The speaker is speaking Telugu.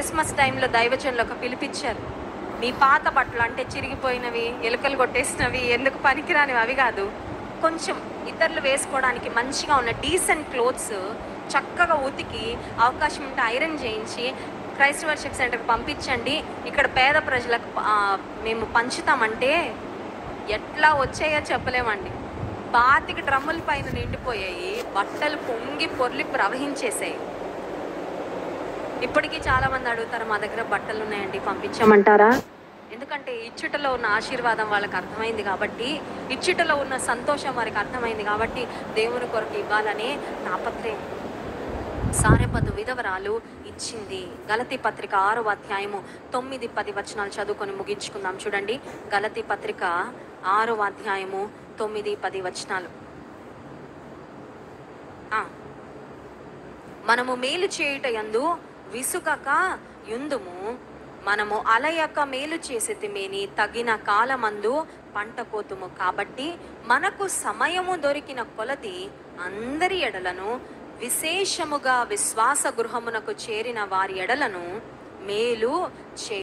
క్రిస్మస్ టైంలో దైవజనులకు పిలిపించారు మీ పాత బట్టలు అంటే చిరిగిపోయినవి ఎలుకలు కొట్టేసినవి ఎందుకు పనికిరానివి అవి కాదు కొంచెం ఇతరులు వేసుకోవడానికి మంచిగా ఉన్న డీసెంట్ క్లోత్స్ చక్కగా ఉతికి అవకాశం ఉంటే ఐరన్ చేయించి క్రైస్ట్ వర్షిప్ సెంటర్కి పంపించండి ఇక్కడ పేద ప్రజలకు ఆ, మేము పంచుతామంటే ఎట్లా వచ్చాయో చెప్పలేమండి బాతికి డ్రమ్ముల పైన నిండిపోయాయి బట్టలు పొంగి పొర్లి ప్రవహించేసాయి ఇప్పటికీ చాలా మంది అడుగుతారు మా దగ్గర బట్టలు ఉన్నాయండి పంపించమంటారా ఎందుకంటే ఇచ్చుటలో ఉన్న ఆశీర్వాదం వాళ్ళకి అర్థమైంది కాబట్టి ఇచ్చుటలో ఉన్న సంతోషం వారికి అర్థమైంది కాబట్టి దేవుని కొరకు ఇవ్వాలనే తాపత్రయం సారెపదు విధవరాలు ఇచ్చింది గలతి పత్రిక ఆరో అధ్యాయము తొమ్మిది పది వచనాలు చదువుకొని ముగించుకుందాం చూడండి గలతి పత్రిక ఆరో అధ్యాయము తొమ్మిది పది వచనాలు ఆ. మనము మేలు చేయుట యందు విసుగక యుందుము మనము అలయక మేలు చేసేతిమేని తగిన కాలమందు పంట కోతుము కాబట్టి మనకు సమయము దొరికిన కొలది అందరి ఎడలను విశేషముగా విశ్వాస గృహమునకు చేరిన వారి ఎడలను మేలు చే